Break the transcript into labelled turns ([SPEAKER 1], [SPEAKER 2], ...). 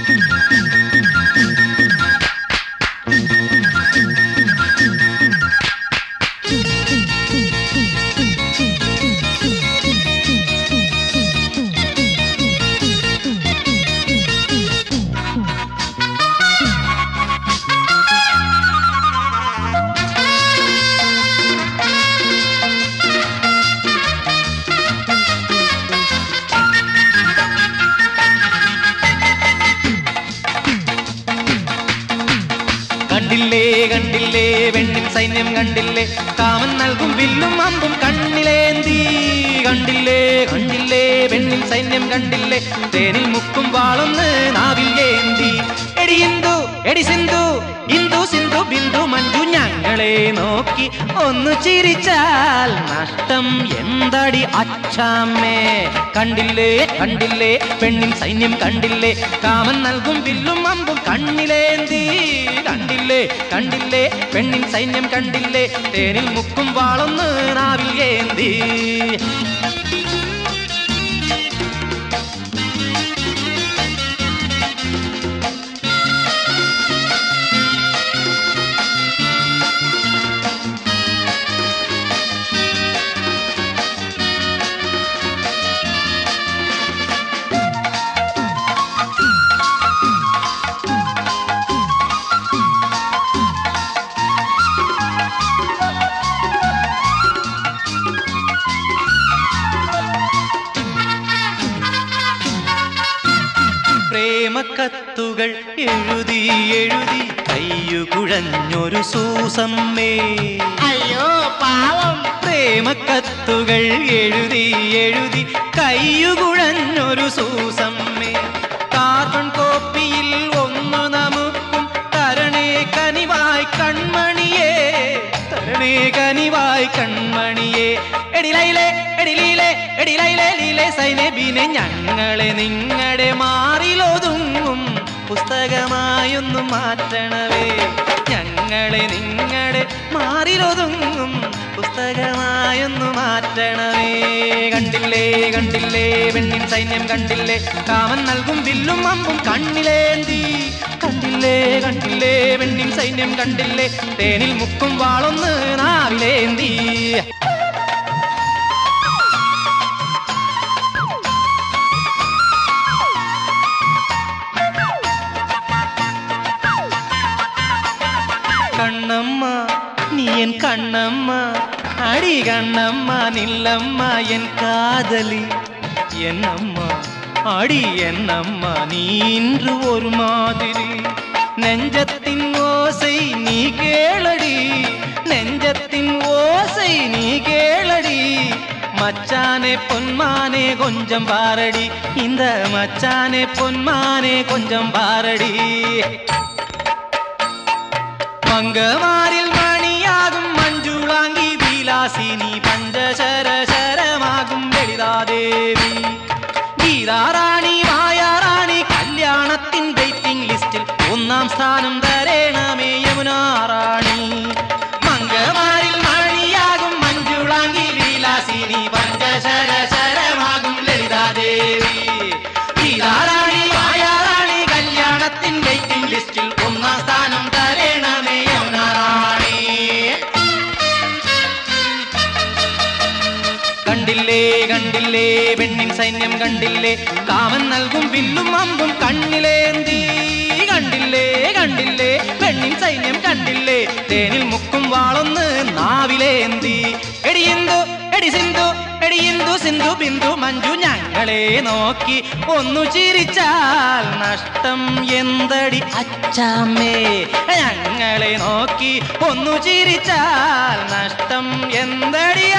[SPEAKER 1] കണ്ടില്ലേ കണ്ടില്ലേ വെണ്ണിൻ സൈന്യം കണ്ടില്ലേ കാമൻ നൽകും വില്ലും അമ്പും കണ്ണിലേന്തി കണ്ടില്ലേ കണ്ടില്ലേ വെണ്ണിൻ സൈന്യം കണ്ടില്ലേ തേനിൽ മുക്കും വാളൊന്ന് നാവിൽ ഏന്തി എടി ഇന്ദു എടി സിന്ധു ഇന്ദു സിന്ധു ബിന്ദു മഞ്ജു ഞങ്ങളെ നോക്കി ഒന്ന് ചിരിച്ചാൽ നഷ്ടം എന്തടി അച്ചാമ്മേ കണ്ടില്ലേ കണ്ടില്ലേ പെണ്ണിൻ സൈന്യം കണ്ടില്ലേ കാമൻ നൽകും വില്ലും അമ്പും കണ്ണിലേന്തി കണ്ടില്ലേ കണ്ടില്ലേ പെണ്ണിൻ സൈന്യം കണ്ടില്ലേ തേനിൽ മുക്കും വാളൊന്ന് നാവിൽ ഏന്തി പ്രേമക്കത്തുകൾ എഴുതി എഴുതി കയ്യുകുഴഞ്ഞൊരു സൂസമ്മേ
[SPEAKER 2] അയ്യോ പാവം
[SPEAKER 1] പ്രേമക്കത്തുകൾ എഴുതി എഴുതി കയ്യുകുഴഞ്ഞൊരു സൂസമ്മേ കാർബൺ കോപ്പിയിൽ ഒന്ന് നമുക്കും തരണേ കനിവായി കൺമണിയേ തരണേ കനിവായി കൺമണിയേ എടിലയിലെ എടിലീലെ എടിലയിലെ ലീലെ സൈനബിനെ ഞങ്ങളെ നിങ്ങളുടെ മാറിലൊതുങ്ങും പുസ്തകമായൊന്നു മാറ്റണവേ ഞങ്ങളെ നിങ്ങളുടെ മാറിലൊതുങ്ങും പുസ്തകമായൊന്നു മാറ്റണമേ കണ്ടില്ലേ കണ്ടില്ലേ പെണ്ണിൻ സൈന്യം കണ്ടില്ലേ കാമൻ നൽകും വില്ലും അമ്പും കണ്ണിലേന്തി കണ്ടില്ലേ കണ്ടില്ലേ പെണ്ണിൻ സൈന്യം കണ്ടില്ലേ തേനിൽ മുക്കും വാളൊന്ന് നാവിലേന്തി കണ്ണമ്മ നീ എൻ കണ്ണമ്മ அடி கண்ணம்மா நில்லம்மா என் காதலி என்னம்மா அடி என்னம்மா நீ இன்று ஒரு மாதிரி நெஞ்சத்தின் ஓசை நீ கேளடி நெஞ்சத்தின் ஓசை நீ கேளடி மச்சானே பொன்மானே கொஞ்சம் பாரடி இந்த மச்சானே பொன்மானே கொஞ்சம் பாரடி മംഗമാരിൽ മണിയാകും മഞ്ജുളാങ്കി വിലാസിനി പഞ്ചശര ശരമാകും ലളിതാദേവി ഗീതാറാണി മായാറാണി കല്യാണത്തിൻ വെയിറ്റിംഗ് ലിസ്റ്റിൽ ഒന്നാം സ്ഥാനം തരേണമേ യമുനാറാണി മംഗമാരിൽ മണിയാകും മഞ്ജുളാങ്കി വിലാസിനി പഞ്ചശര ശരമാകും ലളിതാദേവി ഗീതാറാണി മായാറാണി കല്യാണത്തിൻ വെയിറ്റിംഗ് ലിസ്റ്റിൽ ഒന്നാം സ്ഥാനം തരേണമേ യമുനാറാണി കണ്ടില്ലേ കണ്ടില്ലേ പെണ്ണിൻ സൈന്യം കണ്ടില്ലേ കാമൻ നൽകും വില്ലും അമ്പും കണ്ണിലേന്തി കണ്ടില്ലേ കണ്ടില്ലേ പെണ്ണിൻ സൈന്യം കണ്ടില്ലേ തേനിൽ മുക്കും വാളൊന്ന് നാവിലേന്തി എടിയന്തു എടി സിന്ധു എടിയന്തു സിന്ധു ബിന്ദു മഞ്ജു ഞങ്ങളെ നോക്കി ഒന്നു ചിരിച്ചാൽ നഷ്ടം എന്തടി അച്ചാമ്മേ ഞങ്ങളെ നോക്കി ഒന്നു ചിരിച്ചാൽ നഷ്ടം എന്തടി